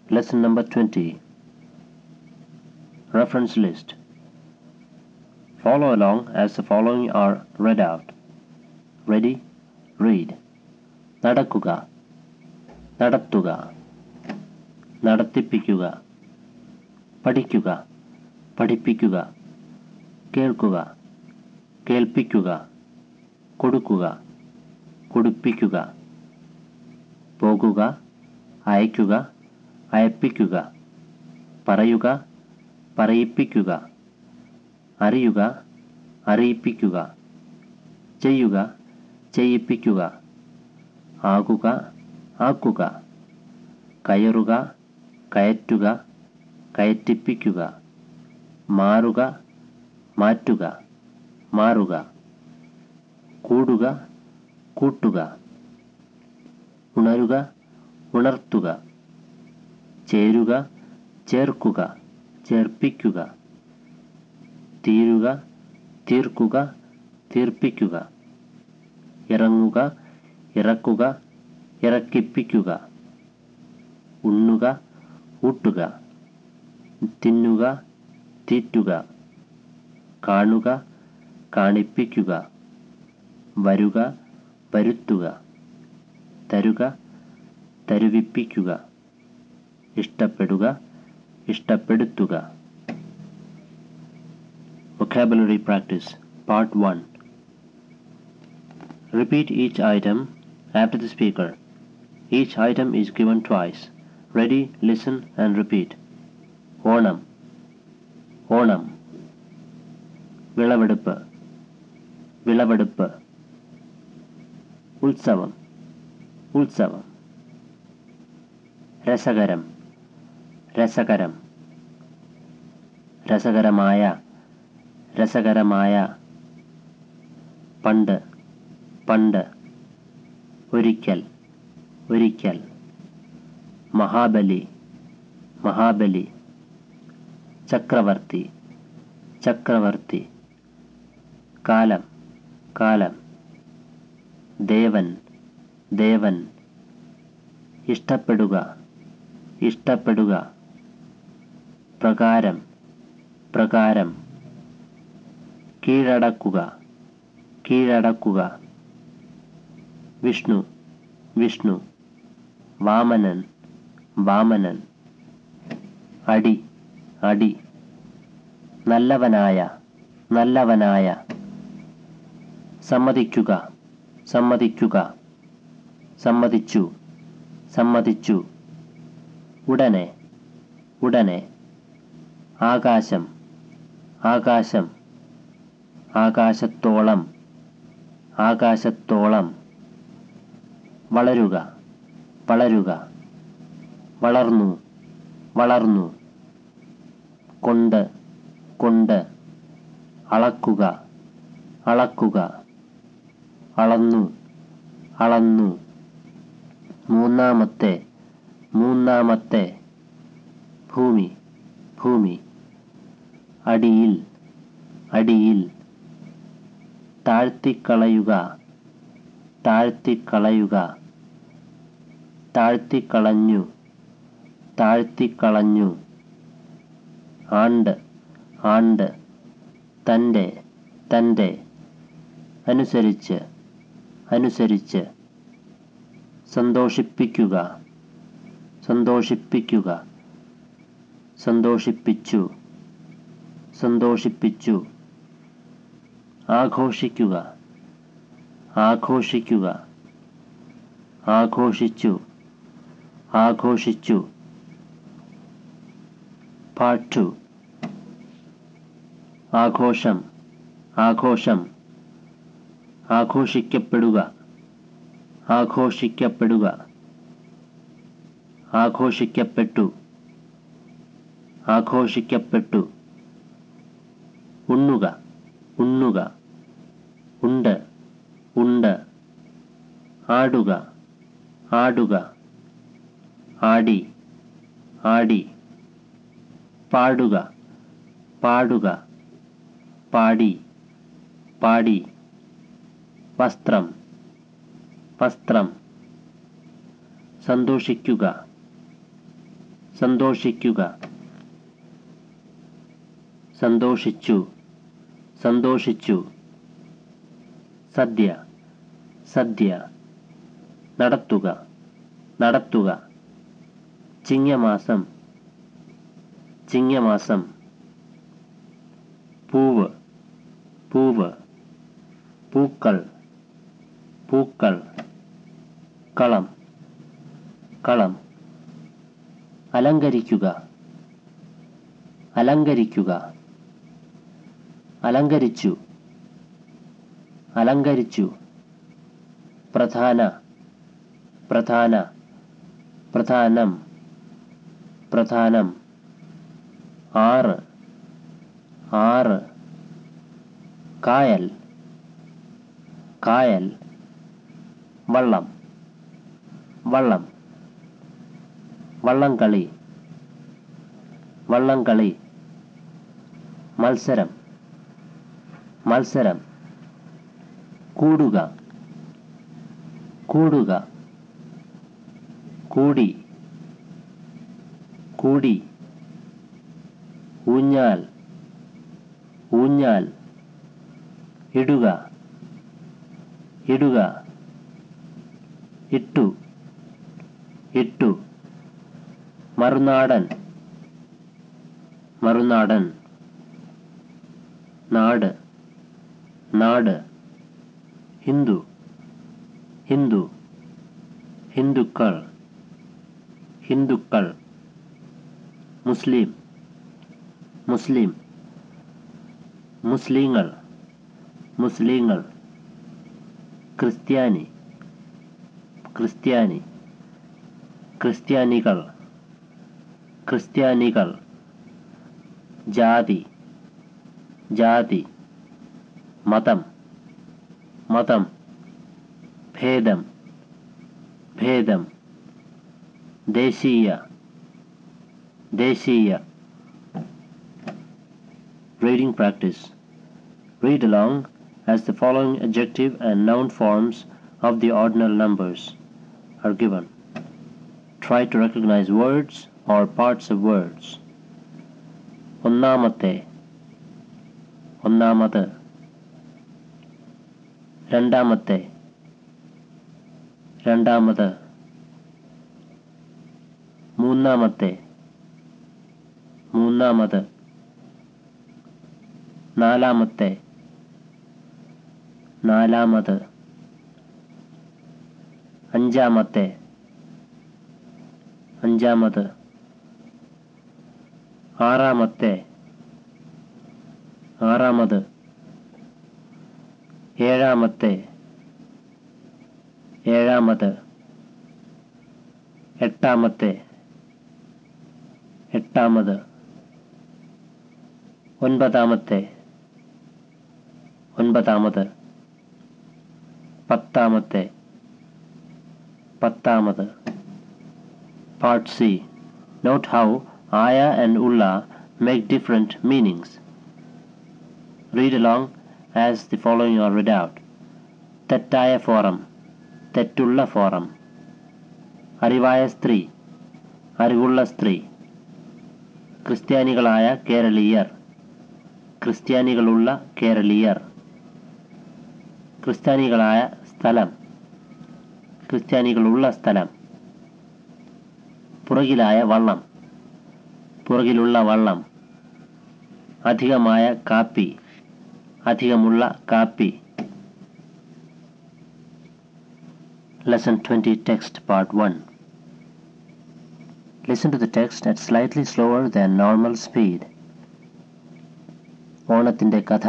Lesson number 20 Reference List Follow along as the following are read out. Ready? Read. നടക്കുക നടത്തുക നടത്തിപ്പിക്കുക പഠിക്കുക പഠിപ്പിക്കുക കേൾക്കുക കേൾപ്പിക്കുക കൊടുക്കുക കുടിപ്പിക്കുക പോകുക അയക്കുക അയപ്പിക്കുക പറയുക പറയിപ്പിക്കുക അറിയുക അറിയിപ്പിക്കുക ചെയ്യുക ചെയ്യിപ്പിക്കുക ആകുക ആക്കുക കയറുക കയറ്റുക കയറ്റിപ്പിക്കുക മാറുക മാറ്റുക മാറുക കൂടുക കൂട്ടുക ഉണരുക ഉണർത്തുക ചേരുക ചേർക്കുക ചേർപ്പിക്കുക തീരുക തീർക്കുക തീർപ്പിക്കുക ഇറങ്ങുക ഇറക്കുക ഇറക്കിപ്പിക്കുക ഉണ്ണുക ഊട്ടുക തിന്നുക തീറ്റുക കാണുക കാണിപ്പിക്കുക വരുക വരുത്തുക തരുക തരുവിപ്പിക്കുക ഇഷ്ടപ്പെടുക ഇഷ്ടപ്പെടുത്തുക Vocabulary Practice Part 1 Repeat each item after the speaker. Each item is given twice. Ready, listen and repeat. Onam Onam വിളവെടുപ്പ് വിളവെടുപ്പ് ഉത്സവം ഉത്സവം രസകരം രസകരം രസകരമായ രസകരമായ പണ്ട് പണ്ട് ഒരിക്കൽ ഒരിക്കൽ മഹാബലി മഹാബലി ചക്രവർത്തി ചക്രവർത്തി കാലം കാലം ദേവൻ ദേവൻ ഇഷ്ടപ്പെടുക ഇഷ്ടപ്പെടുക പ്രകാരം പ്രകാരം കീഴടക്കുക കീഴടക്കുക വിഷ്ണു വിഷ്ണു വാമനൻ വാമനൻ അടി അടി നല്ലവനായ നല്ലവനായ സമ്മതിക്കുക സമ്മതിക്കുക സമ്മതിച്ചു സമ്മതിച്ചു ഉടനെ ഉടനെ ആകാശം ആകാശം ആകാശത്തോളം ആകാശത്തോളം വളരുക വളരുക വളർന്നു വളർന്നു കൊണ്ട് കൊണ്ട് അളക്കുക അളക്കുക അളന്നു അളന്നു മൂന്നാമത്തെ മൂന്നാമത്തെ ഭൂമി ഭൂമി അടിയിൽ അടിയിൽ താഴ്ത്തിക്കളയുക താഴ്ത്തിക്കളയുക താഴ്ത്തിക്കളഞ്ഞു താഴ്ത്തിക്കളഞ്ഞു ആണ്ട് ആണ്ട് തൻ്റെ തൻ്റെ അനുസരിച്ച് അനുസരിച്ച് സന്തോഷിപ്പിക്കുക സന്തോഷിപ്പിക്കുക സന്തോഷിപ്പിച്ചു സന്തോഷിപ്പിച്ചു ആഘോഷിക്കുക ആഘോഷിക്കുക ആഘോഷിച്ചു ആഘോഷിച്ചു പാട്ടു ആഘോഷം ആഘോഷം ആഘോഷിക്കപ്പെടുക ആഘോഷിക്കപ്പെടുക ആഘോഷിക്കപ്പെട്ടു ആഘോഷിക്കപ്പെട്ടു ഉണ്ണുക ഉണ്ണുക ഉണ്ട് ഉണ്ട് ആടുക ആടുക ആടി ആടി പാടുക പാടുക പാടി പാടി വസ്ത്രം വസ്ത്രം സന്തോഷിക്കുക സന്തോഷിക്കുക സന്തോഷിച്ചു സന്തോഷിച്ചു സദ്യ സദ്യ നടത്തുക നടത്തുക ചിങ്ങമാസം ചിങ്ങമാസം പൂവ് പൂവ് പൂക്കൾ പൂക്കൾ കളം കളം അലങ്കരിക്കുക അലങ്കരിക്കുക അലങ്കരിച്ചു അലങ്കരിച്ചു പ്രധാന പ്രധാന പ്രധാനം പ്രധാനം ആറ് ആറ് കായൽ കായൽ വള്ളം വള്ളം വള്ളംകളി വള്ളംകളി മത്സരം മത്സരം കൂടുക കൂടുക കൂടി കൂടി ഊഞ്ഞാൽ ഊഞ്ഞാൽ ഇടുക ഇടുക ഇട്ടു ഇട്ടു മറുനാടൻ മറുനാടൻ നാട് നാട് ഹിന്ദു ഹിന്ദു ഹിന്ദുക്കൾ ഹിന്ദുക്കൾ മുസ്ലിം മുസ്ലിം മുസ്ലിങ്ങൾ മുസ്ലിങ്ങൾ ക്രിസ്ത്യാനി ക്രിസ്ത്യാനി ക്രിസ്ത്യാനികൾ ക്രിസ്ത്യാനികൾ ജാതി ജാതി മതം മതം ഭേദം ഭേദം ദേശീയ ദേശീയ Reading practice. Read along as the following adjective and noun forms of the ordinal numbers are given. Try to recognize words or parts of words. ഒന്നാമത്തെ ഒന്നാമത് രണ്ടാമത്തെ രണ്ടാമത് മൂന്നാമത്തെ മൂന്നാമത് നാലാമത്തെ നാലാമത് അഞ്ചാമത്തെ അഞ്ചാമത് ആറാമത്തെ ആറാമത് ഏഴാമത്തെ ഏഴാമത് എട്ടാമത്തെ എട്ടാമത് ഒൻപതാമത്തെ ഒൻപതാമത് പത്താമത്തെ പത്താമത് പാർട്ട് സി നോട്ട് ഹൗ ആയ ആൻഡ് ഉള്ള make different meanings. Read along as the following are read out. തെറ്റായ ഫോറം തെറ്റുള്ള ഫോറം അറിവായ സ്ത്രീ അറിവുള്ള സ്ത്രീ ക്രിസ്ത്യാനികളായ കേരളീയർ ക്രിസ്ത്യാനികളുള്ള കേരളീയർ ക്രിസ്ത്യാനികളായ സ്ഥലം ക്രിസ്ത്യാനികളുള്ള സ്ഥലം പുറകിലായ വള്ളം പുറകിലുള്ള വള്ളം അധികമായ കാപ്പി അധികമുള്ള കാപ്പി Lesson 20 Text Part 1 Listen to the text at slightly slower than normal speed. ഓണത്തിൻ്റെ കഥ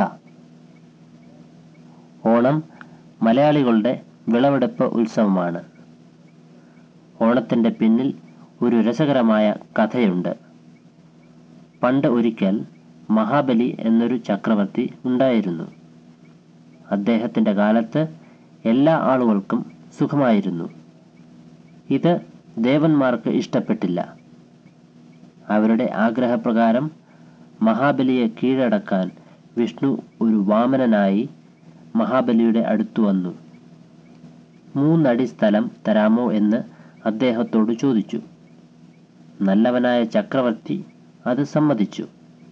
ഓണം മലയാളികളുടെ വിളവെടുപ്പ് ഉത്സവമാണ് ഓണത്തിൻ്റെ പിന്നിൽ ഒരു രസകരമായ കഥയുണ്ട് പണ്ട് ഒരിക്കൽ മഹാബലി എന്നൊരു ചക്രവർത്തി ഉണ്ടായിരുന്നു അദ്ദേഹത്തിൻ്റെ കാലത്ത് എല്ലാ ആളുകൾക്കും സുഖമായിരുന്നു ഇത് ദേവന്മാർക്ക് ഇഷ്ടപ്പെട്ടില്ല അവരുടെ ആഗ്രഹപ്രകാരം മഹാബലിയെ കീഴടക്കാൻ വിഷ്ണു ഒരു വാമനനായി മഹാബലിയുടെ അടുത്തു വന്നു മൂന്നടി സ്ഥലം തരാമോ എന്ന് അദ്ദേഹത്തോട് ചോദിച്ചു നല്ലവനായ ചക്രവർത്തി അത് സമ്മതിച്ചു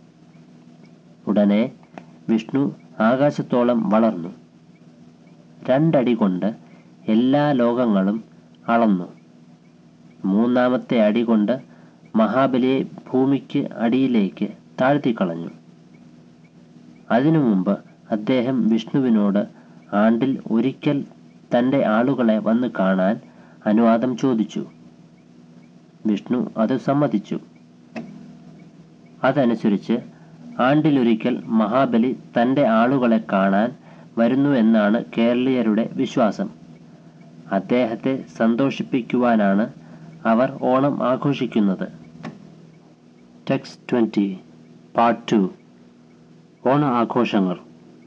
ഉടനെ വിഷ്ണു ആകാശത്തോളം വളർന്നു രണ്ടടി കൊണ്ട് എല്ലാ ലോകങ്ങളും അളന്നു മൂന്നാമത്തെ അടി കൊണ്ട് മഹാബലിയെ ഭൂമിക്ക് അടിയിലേക്ക് താഴ്ത്തിക്കളഞ്ഞു അതിനു മുമ്പ് അദ്ദേഹം വിഷ്ണുവിനോട് ആണ്ടിൽ ഒരിക്കൽ തൻ്റെ ആളുകളെ വന്ന് കാണാൻ അനുവാദം ചോദിച്ചു വിഷ്ണു അത് സമ്മതിച്ചു അതനുസരിച്ച് ആണ്ടിലൊരിക്കൽ മഹാബലി തൻ്റെ ആളുകളെ കാണാൻ വരുന്നു എന്നാണ് കേരളീയരുടെ വിശ്വാസം അദ്ദേഹത്തെ സന്തോഷിപ്പിക്കുവാനാണ് അവർ ഓണം ആഘോഷിക്കുന്നത് ടെക്സ്റ്റ് ട്വൻറ്റി പാർട്ട് ടു ഓണ ആഘോഷങ്ങൾ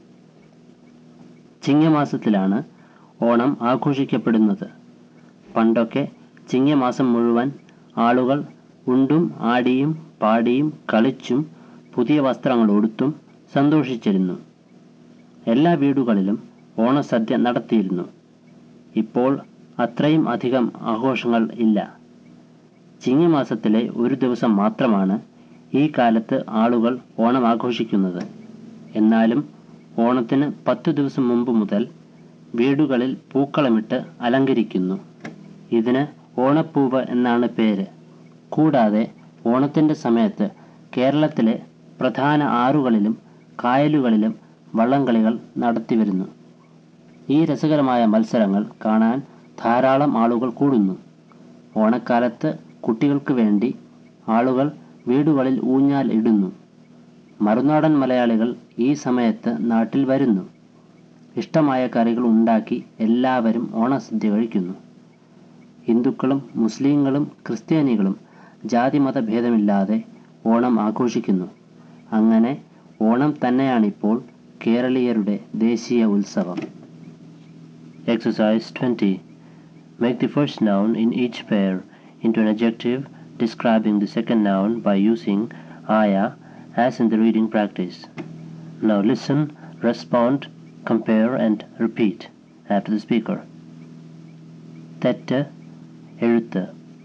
ചിങ്ങമാസത്തിലാണ് ഓണം ആഘോഷിക്കപ്പെടുന്നത് പണ്ടൊക്കെ ചിങ്ങമാസം മുഴുവൻ ആളുകൾ ഉണ്ടും ആടിയും പാടിയും കളിച്ചും പുതിയ വസ്ത്രങ്ങൾ ഉടുത്തും സന്തോഷിച്ചിരുന്നു എല്ലാ വീടുകളിലും ഓണസദ്യ നടത്തിയിരുന്നു ഇപ്പോൾ അത്രയും അധികം ആഘോഷങ്ങൾ ഇല്ല ചിങ്ങമാസത്തിലെ ഒരു ദിവസം മാത്രമാണ് ഈ കാലത്ത് ആളുകൾ ഓണം ആഘോഷിക്കുന്നത് എന്നാലും ഓണത്തിന് പത്തു ദിവസം മുമ്പ് മുതൽ വീടുകളിൽ പൂക്കളമിട്ട് അലങ്കരിക്കുന്നു ഇതിന് ഓണപ്പൂവ് എന്നാണ് പേര് കൂടാതെ ഓണത്തിൻ്റെ സമയത്ത് കേരളത്തിലെ പ്രധാന ആറുകളിലും കായലുകളിലും വള്ളംകളികൾ നടത്തിവരുന്നു ഈ രസകരമായ മത്സരങ്ങൾ കാണാൻ ധാരാളം ആളുകൾ കൂടുന്നു ഓണക്കാലത്ത് കുട്ടികൾക്ക് വേണ്ടി ആളുകൾ വീടുകളിൽ ഊഞ്ഞാൽ ഇടുന്നു മറുനാടൻ മലയാളികൾ ഈ സമയത്ത് നാട്ടിൽ വരുന്നു ഇഷ്ടമായ കറികൾ ഉണ്ടാക്കി എല്ലാവരും ഓണസദ്യ കഴിക്കുന്നു ഹിന്ദുക്കളും മുസ്ലിങ്ങളും ക്രിസ്ത്യാനികളും ജാതിമത ഭേദമില്ലാതെ ഓണം ആഘോഷിക്കുന്നു അങ്ങനെ ഓണം തന്നെയാണിപ്പോൾ കേരളീയരുടെ ദേശീയ ഉത്സവം Exercise 20. Make the first noun in each pair into an adjective describing the second noun by using aya as in the reading practice. Now listen, respond, compare and repeat after the speaker. തെറ്റ് എഴുത്ത്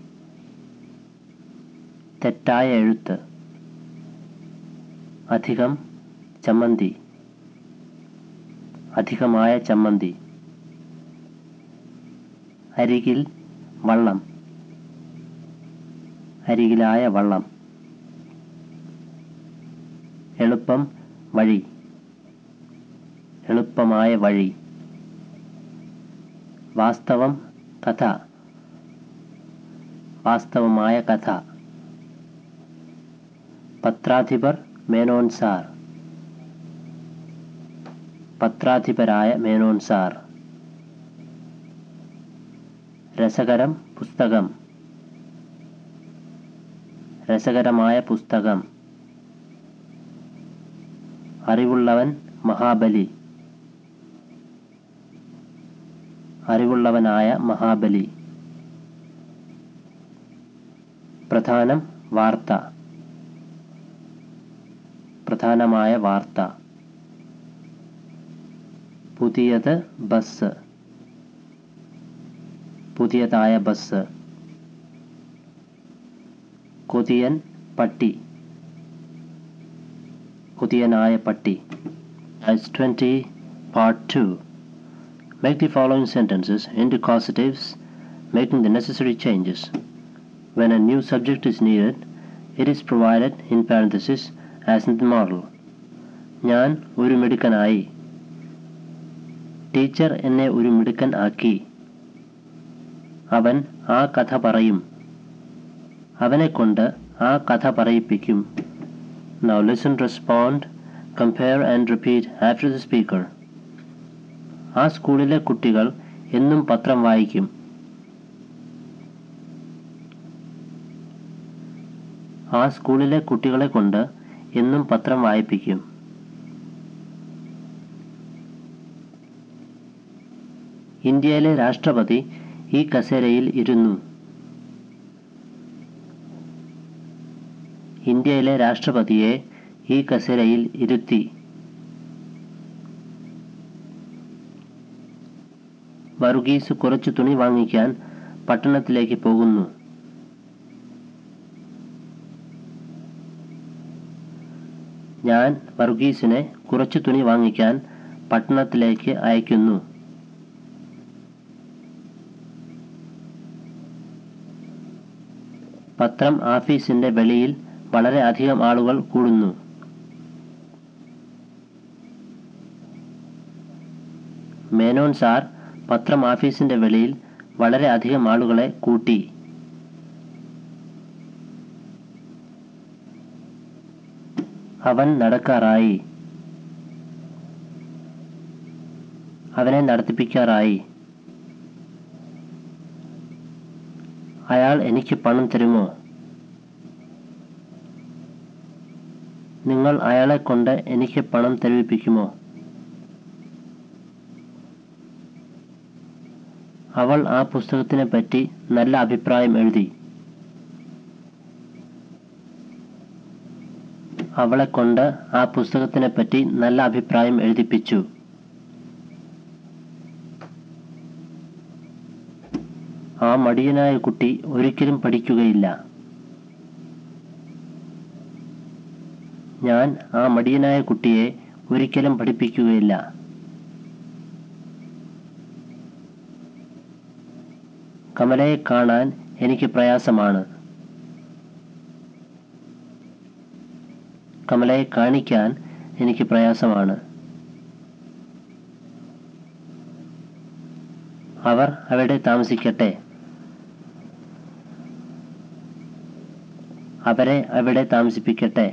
തെറ്റായ എഴുത്ത് അധികം ചമ്മന്തി അധികമായ ചമ്മന്തി അരികിൽ വള്ളം അരികിലായ വള്ളം എളുപ്പം വഴി എളുപ്പമായ വഴി വാസ്തവം കഥ വാസ്തവമായ കഥ പത്രാധിപർ മേനോൻ സാർ പത്രാധിപരായ മേനോൻ സാർ രസകരം പുസ്തകം രസകരമായ പുസ്തകം അറിവുള്ളവൻ മഹാബലി അറിവുള്ളവനായ മഹാബലി പ്രധാനം വാർത്ത പ്രധാനമായ വാർത്ത പുതിയത് ബസ് പുതിയതായ ബസ് കൊതിയൻ പട്ടി കൊതിയനായ പട്ടി As 20, Part 2. Make the following sentences into causatives, making the necessary changes. When a new subject is needed, it is provided in parenthesis as in the model. ഞാൻ ഒരു മിടുക്കനായി ടീച്ചർ എന്നെ ഒരു മിടുക്കൻ ആക്കി അവൻ ആ കഥ പറയും അവനെക്കൊണ്ട് ആ കഥ പറയിപ്പിക്കും Now listen, respond, compare and repeat after the speaker. ആ സ്കൂളിലെ കുട്ടികൾ എന്നും പത്രം വായിക്കും ആ സ്കൂളിലെ കുട്ടികളെ കൊണ്ട് എന്നും പത്രം വായിപ്പിക്കും ഇന്ത്യയിലെ രാഷ്ട്രപതി ഈ കസേരയിൽ ഇരുന്നു ഇന്ത്യയിലെ രാഷ്ട്രപതിയെ ഈ കസേരയിൽ ഇരുത്തി വർഗീസ് കുറച്ച് തുണി വാങ്ങിക്കാൻ പട്ടണത്തിലേക്ക് പോകുന്നു ഞാൻ വർഗീസിനെ കുറച്ച് തുണി വാങ്ങിക്കാൻ പട്ടണത്തിലേക്ക് അയക്കുന്നു പത്രം ആഫീസിന്റെ വെളിയിൽ വളരെ അധികം ആളുകൾ കൂടുന്നു മേനോൻ സാർ പത്രം ആഫീസിന്റെ വെളിയിൽ വളരെ അധികം ആളുകളെ കൂട്ടി അവൻ നടക്കാറായി അവനെ നടത്തിപ്പിക്കാറായി അയാൾ എനിക്ക് പണം തരുമോ നിങ്ങൾ അയാളെ കൊണ്ട് എനിക്ക് പണം തരുവിപ്പിക്കുമോ അവൾ ആ പുസ്തകത്തിനെ പറ്റി നല്ല അഭിപ്രായം എഴുതി അവളെ കൊണ്ട് ആ പുസ്തകത്തിനെ പറ്റി നല്ല അഭിപ്രായം എഴുതിപ്പിച്ചു ആ മടിയനായ കുട്ടി ഒരിക്കലും പഠിക്കുകയില്ല ഞാൻ ആ മടിയനായ കുട്ടിയെ ഒരിക്കലും പഠിപ്പിക്കുകയില്ല കമലയെ കാണാൻ എനിക്ക് പ്രയാസമാണ് കമലയെ കാണിക്കാൻ എനിക്ക് പ്രയാസമാണ് അവർ അവിടെ താമസിക്കട്ടെ അവരെ അവിടെ താമസിപ്പിക്കട്ടെ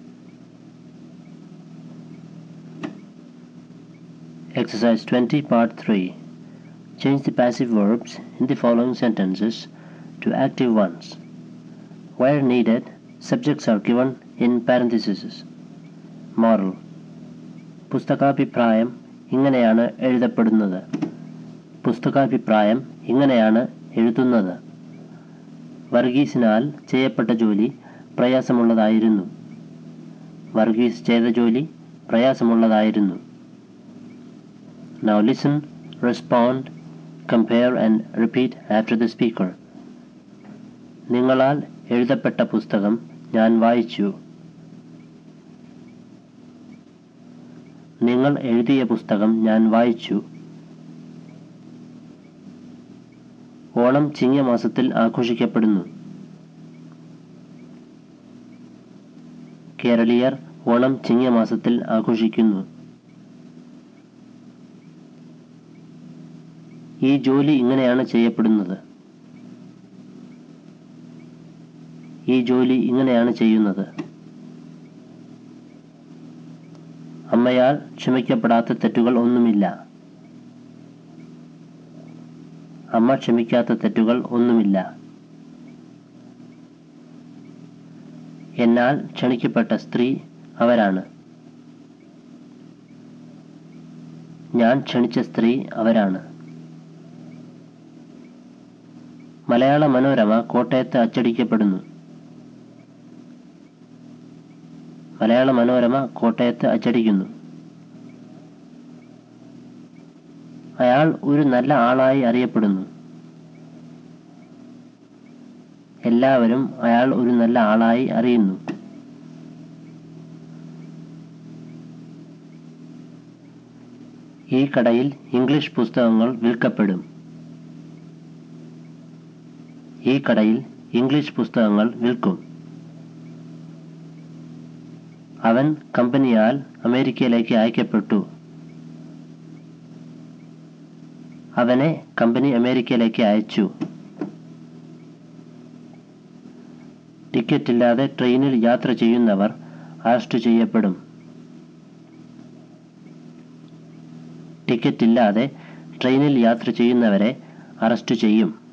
Exercise 20, Part 3. Change the passive verbs in the following sentences to active ones. Where needed, subjects are given in parentheses. Moral. പുസ്തകാഭിപ്രായം ഇങ്ങനെയാണ് എഴുതപ്പെടുന്നത് പുസ്തകാഭിപ്രായം ഇങ്ങനെയാണ് എഴുതുന്നത് വർഗീസിനാൽ ചെയ്യപ്പെട്ട ജോലി പ്രയാസമുള്ളതായിരുന്നു വർഗീസ് ചെയ്ത ജോലി പ്രയാസമുള്ളതായിരുന്നു Now listen, respond, compare and repeat after the speaker. നിങ്ങളാൽ എഴുതപ്പെട്ട പുസ്തകം ഞാൻ വായിച്ചു നിങ്ങൾ എഴുതിയ പുസ്തകം ഞാൻ വായിച്ചു ഓണം ചിങ്ങമാസത്തിൽ ആഘോഷിക്കപ്പെടുന്നു കേരളീയർ ഓണം ചിങ്ങമാസത്തിൽ ആഘോഷിക്കുന്നു ഈ ജോലി ഇങ്ങനെയാണ് ചെയ്യപ്പെടുന്നത് ഈ ജോലി ഇങ്ങനെയാണ് ചെയ്യുന്നത് അമ്മയാൽ ക്ഷമിക്കപ്പെടാത്ത തെറ്റുകൾ ഒന്നുമില്ല അമ്മ ക്ഷമിക്കാത്ത തെറ്റുകൾ ഒന്നുമില്ല എന്നാൽ ക്ഷണിക്കപ്പെട്ട സ്ത്രീ അവരാണ് ഞാൻ ക്ഷണിച്ച സ്ത്രീ അവരാണ് മലയാള മനോരമ കോട്ടയത്ത് അച്ചടിക്കപ്പെടുന്നു മലയാള മനോരമ കോട്ടയത്ത് അച്ചടിക്കുന്നു അയാൾ ഒരു നല്ല ആളായി അറിയപ്പെടുന്നു എല്ലാവരും അയാൾ ഒരു നല്ല ആളായി അറിയുന്നു ഈ കടയിൽ ഇംഗ്ലീഷ് പുസ്തകങ്ങൾ വിൽക്കപ്പെടും ഈ കടയിൽ ഇംഗ്ലീഷ് പുസ്തകങ്ങൾ വിൽക്കും അവൻ കമ്പനിയാൽ അമേരിക്കയിലേക്ക് അയക്കപ്പെട്ടു അവനെ കമ്പനി അമേരിക്കയിലേക്ക് അയച്ചു ടിക്കറ്റ് ഇല്ലാതെ ട്രെയിനിൽ യാത്ര ചെയ്യുന്നവർ അറസ്റ്റ് ചെയ്യപ്പെടും ടിക്കറ്റ് ഇല്ലാതെ ട്രെയിനിൽ യാത്ര ചെയ്യുന്നവരെ അറസ്റ്റ് ചെയ്യും